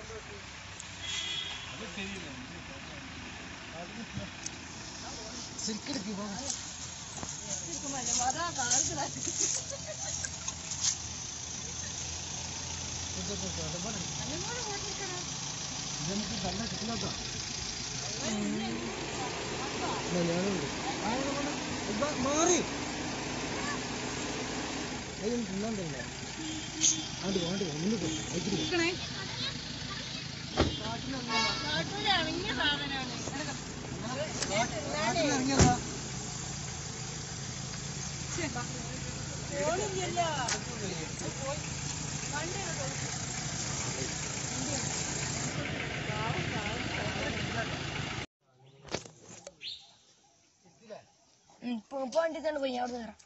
മാറി തിന്നാൻ തരില്ല ആണ്ട് വേണ്ട മുന്നോട്ട് വൈകിട്ട് ഇറങ്ങിയതാ വണ്ടിട്ടാണ് പോയി അവിടെ കയറാം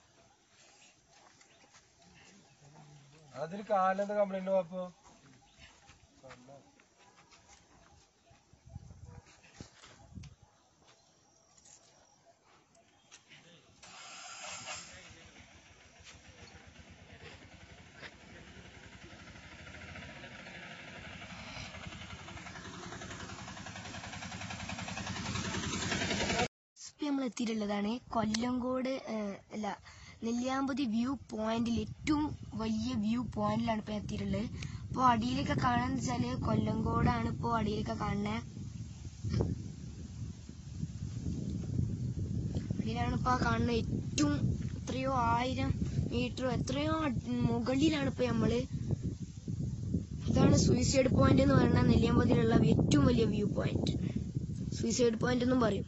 അതിന് കാലെന്താ കംപ്ലൈന്റ് അപ്പൊ ഇപ്പൊ നമ്മൾ എത്തിയിട്ടുള്ളതാണ് കൊല്ലങ്കോട് ഏഹ്, അല്ല നെല്ലിയാമ്പതി വ്യൂ പോയിന്റിൽ ഏറ്റവും വലിയ വ്യൂ പോയിന്റിലാണ് ഇപ്പൊ എത്തിയിട്ടുള്ളത് ഇപ്പൊ അടിയിലൊക്കെ കാണാന്ന് വെച്ചാല് കൊല്ലങ്കോടാണ് ഇപ്പൊ അടിയിലൊക്കെ കാണുന്നത് അടിയിലാണ് ഇപ്പൊ കാണുന്നത് ഏറ്റവും എത്രയോ ആയിരം മീറ്റർ എത്രയോ അട്- മുകളിലാണ് ഇപ്പൊ നമ്മള് ഇതാണ് സൂയിസൈഡ് പോയിന്റ് എന്ന് പറയുന്ന നെല്ലിയാമ്പതിയിലുള്ള ഏറ്റവും വലിയ വ്യൂ പോയിന്റ് സൂയിസൈഡ് പോയിന്റ് എന്നും പറയും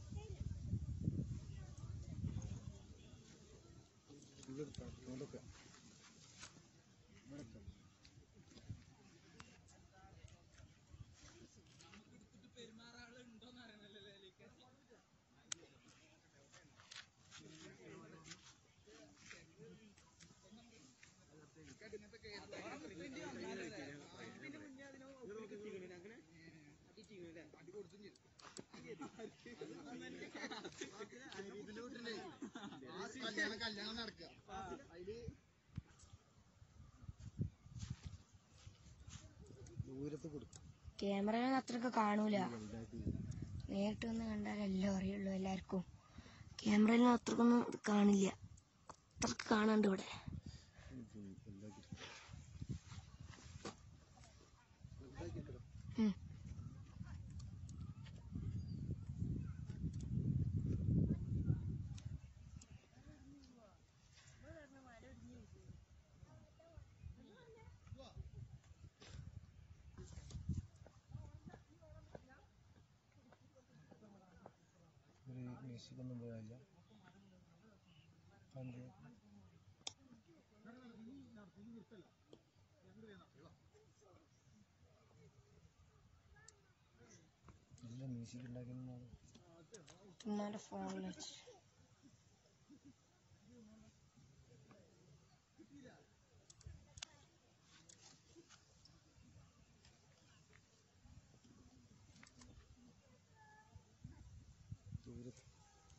ദൂരത്ത് കൊടുക്കും ക്യാമറയിൽ അത്രക്ക് കാണൂല നേരിട്ട് വന്ന് കണ്ടാലല്ലോ അറിയുള്ളൂ എല്ലാവർക്കും ക്യാമറയിൽ അത്രക്കൊന്നും ഇത് കാണില്ല അത്രക്ക് കാണാണ്ട് ഇവിടെ ഉം. ഒരു മ്യൂസിക്കൊന്നും പോയാല്ല അതെ ഇല്ല മ്യൂസിക് ഉണ്ടാക്കുന്നതാണ് ഉമ്മാന്റെ ഫോണിൽ വെച്ച് ദൂരത്ത്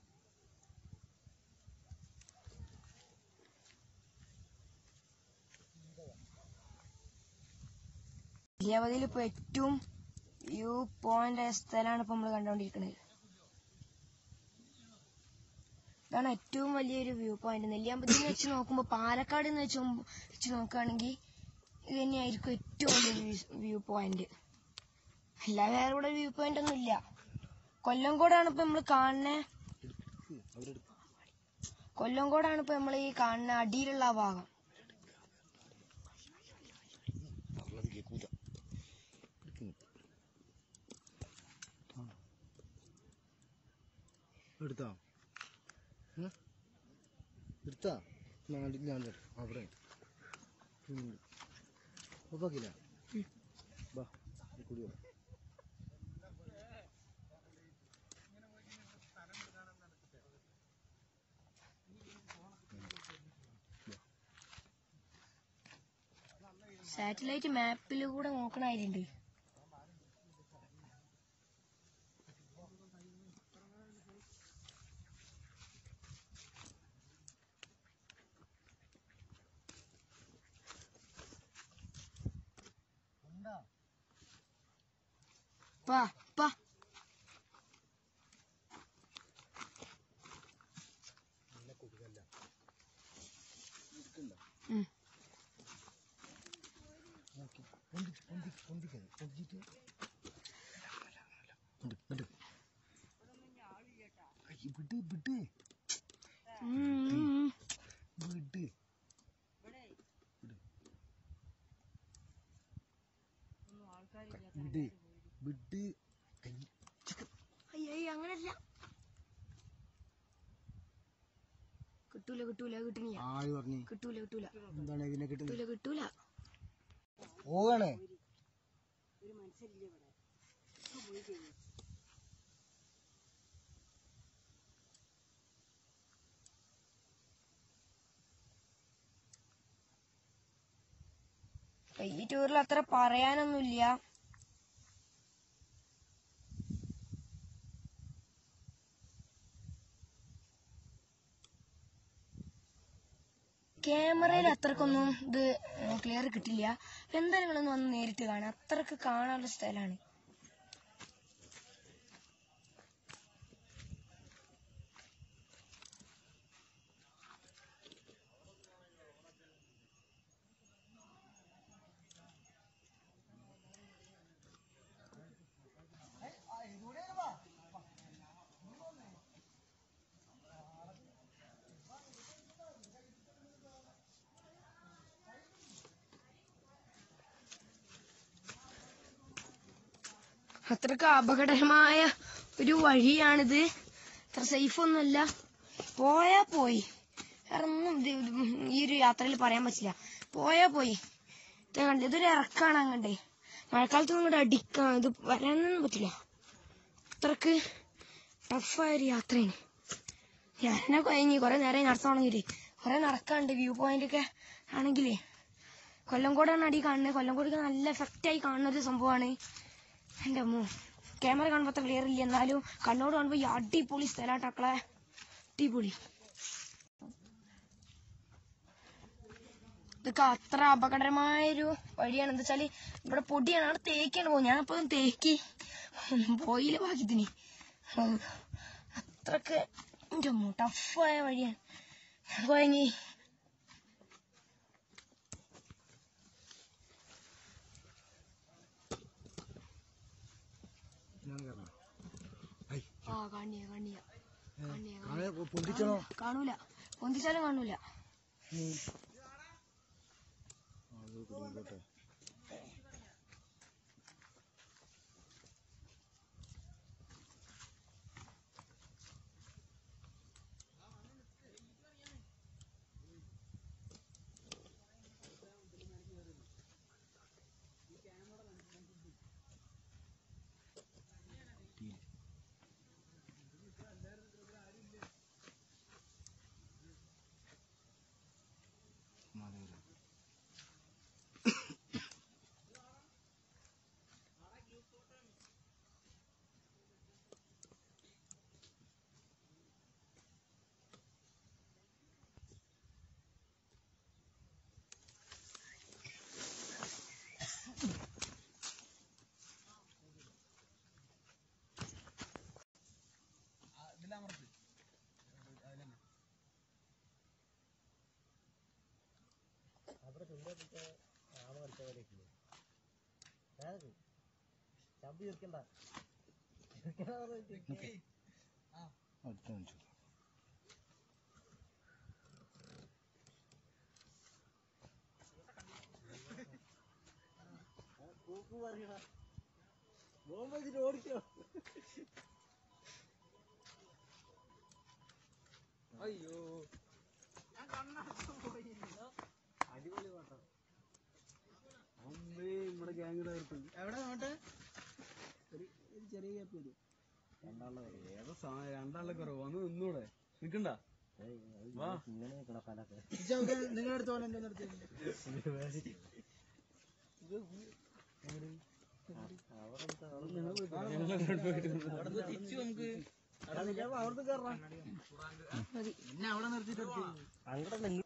നെല്ലിയാമ്പതിയിൽ ഇപ്പൊ ഏറ്റവും വ്യൂ പോയിന്റ് ആയ സ്ഥലമാണ് ഇപ്പൊ നമ്മൾ കണ്ടുകൊണ്ടിരിക്കുന്നത് ഇതാണ് ഏറ്റവും വലിയൊരു വ്യൂ പോയിന്റ് നെല്ലിയാമ്പതി വെച്ച് നോക്കുമ്പോ പാലക്കാട് എന്ന് വെച്ച് നോക്കുമ്പോ- വെച്ച് നോക്കുകയാണെങ്കിൽ ഇത് തന്നെയായിരിക്കും ഏറ്റവും വലിയ വ്യൂ പോയിന്റ് അല്ലാതെ വേറെ ഇവിടെ വ്യൂ പോയിന്റ് ഒന്നും ഇല്ല കൊല്ലംകോടാണ് ഇപ്പൊ നമ്മൾ കാണുന്നത് അവരെടുക്കും കൊല്ലംകോടാണ് ഇപ്പൊ നമ്മൾ ഈ കാണുന്ന അടിയിലുള്ള ആ ഭാഗം അവളത് കേൾക്കൂല എടുത്താ ഉം? എടുത്താ നാല് ഞാൻ തരാം. അവിടെ ഉപ്പാക്കില്ല ഉം. ബാ ഈ കുടി വാ. സാറ്റലൈറ്റ് മാപ്പിൽ കൂടെ നോക്കണായിട്ടുണ്ട് പാ പാ ഉം. നോക്കി പൊന്തി പൊന്തി പൊന്തിക്കത് പൊന്തിട്ട് ഉണ്ട് ഉണ്ട് അയ്യ, വിട് വിട് ഉം, ഉം, ഉം. വിട് വിട് വിട് കൈ അയ്യ അയ്യ അങ്ങനല്ല കിട്ടൂല കിട്ടൂല കിട്ടണിയ ആര് പറഞ്ഞു കിട്ടൂല കിട്ടൂല എന്താണ് ഇതിനെ കിട്ടുന്നത് കിട്ടൂല കിട്ടൂല പോവാണ് അപ്പൊ ഈ ടൂറിൽ അത്ര പറയാനൊന്നുമില്ല ക്യാമറയിൽ അത്രക്കൊന്നും ഇത് ക്ലിയർ കിട്ടില്ല എന്തായാലും നിങ്ങളൊന്ന് വന്ന് നേരിട്ട് കാണാം അത്രക്ക് കാണാനുള്ള സ്ഥലമാണ് അത്രക്ക് അപകടകരമായ ഒരു വഴിയാണിത് അത്ര സേഫ് ഒന്നുമല്ല പോയാ പോയി വേറെ ഒന്നും ഇത് ഇത് ഈ ഒരു യാത്രയിൽ പറയാൻ പറ്റില്ല പോയാ പോയി ഇത് കണ്ടേ ഇതൊരു ഇറക്കാണ് അങ്ങണ്ടേ മഴക്കാലത്ത് ഇങ്ങോട്ട് അടിക്കാം ഇത് വരാനൊന്നും പറ്റില്ല അത്രക്ക് ടഫായ ഒരു യാത്രയാണ് ഞാനെന്നെ കഴിഞ്ഞ് കുറെ നേരം നടത്തണമെങ്കില് കുറെ നടക്കാണ്ട് വ്യൂ പോയിന്റ് ഒക്കെ ആണെങ്കിലേ കൊല്ലംകോടാണ് അടി കാണുന്നത് കൊല്ലംകോടൊക്കെ നല്ല എഫക്റ്റ് ആയി കാണുന്ന ഒരു സംഭവമാണ് എന്റെ അമ്മോ ക്യാമറ കാണുമ്പോ അത്ര ക്ലിയർ ഇല്ല എന്നാലും കണ്ണോട് കാണുമ്പോ ഈ അടിപൊളി സ്ഥലാട്ടക്കളെ അടിപൊളി ഇതൊക്കെ അത്ര അപകടകരമായൊരു വഴിയാണ് എന്താ വെച്ചാല് ഇവിടെ പൊടിയാണ് അവിടെ തേക്കാണ് പോകും ഞാൻ ഇപ്പൊ തേക്കി പോയില്ല ഭാഗ്യത്തിന് ഓ, അത്രക്ക് എന്റെ അമ്മോ ടഫായ വഴിയാണ് കുഴങ്ങി ഞാൻ കയറണം ഐ ആ കാണിയ കാണിയ കാണിയ കാണെ പൊന്തിച്ചണോ കാണൂല പൊന്തിച്ചാലും കാണൂല അത് കുടുങ്ങിക്കോട്ടെ മതി അടുത്ത അഞ്ചു അയ്യോ അമ്മേ നമ്മുടെ ഗ്യാങ് എവിടെ നോട്ടെ ഒരു ഒരു ചെറിയ ഗ്യാപ്പ് വരും ഏതോ സാ- രണ്ടാളെ കുറവ് വന്ന് നിന്നൂടെ നിക്കണ്ട വാ നിങ്ങളുടെ അടുത്ത് പോലെ എന്റെ അടുത്ത് തിരിച്ചു നമുക്ക് മതി അവിടെ നിർത്തിയിട്ട് അവിടെ നിൽക്കട്ടെ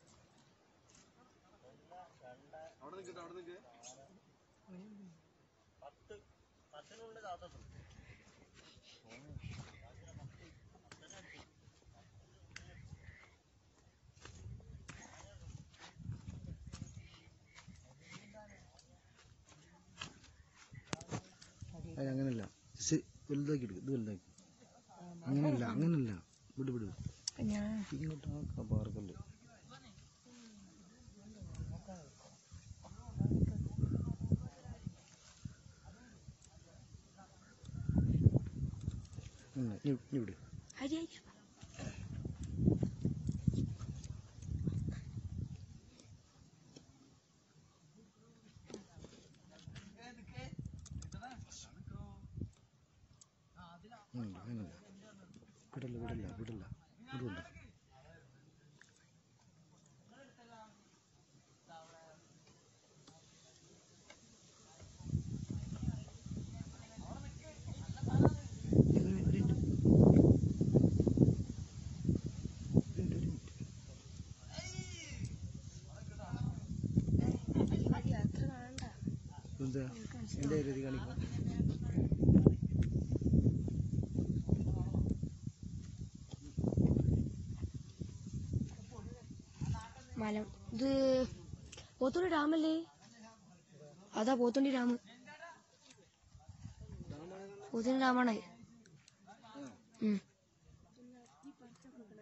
അവിടെ നിൽക്ക് അത് അങ്ങനല്ല ജസ്റ്റ് വലുതാക്കി എടുക്കും ഇത് വലുതാക്കി അങ്ങനല്ല അങ്ങനല്ല വിട് വിട് ഞാൻ ഇങ്ങോട്ട് ആ പാർക്കല്ലേ നീ വിട് അരി അരി അങ്ങനല്ല അങ്ങനല്ല വിടല്ല വിടല്ല വിടല്ല വിടല്ല ഒരു മിനിറ്റ് ഒരു മിനിറ്റ് അരി മതി അത്ര വേണ്ട എന്താ എൻ്റെ രീതി കാണിക്കും മലം ഇത് പോത്തുണ്ടി ഡാമല്ലേ അതാ പോത്തുണ്ടി ഡാം പോത്തുണ്ടി ഡാമാണ് ഉം.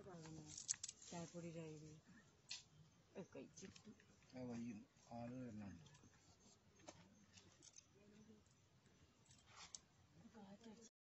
ആ വൈകി ആള് വരണം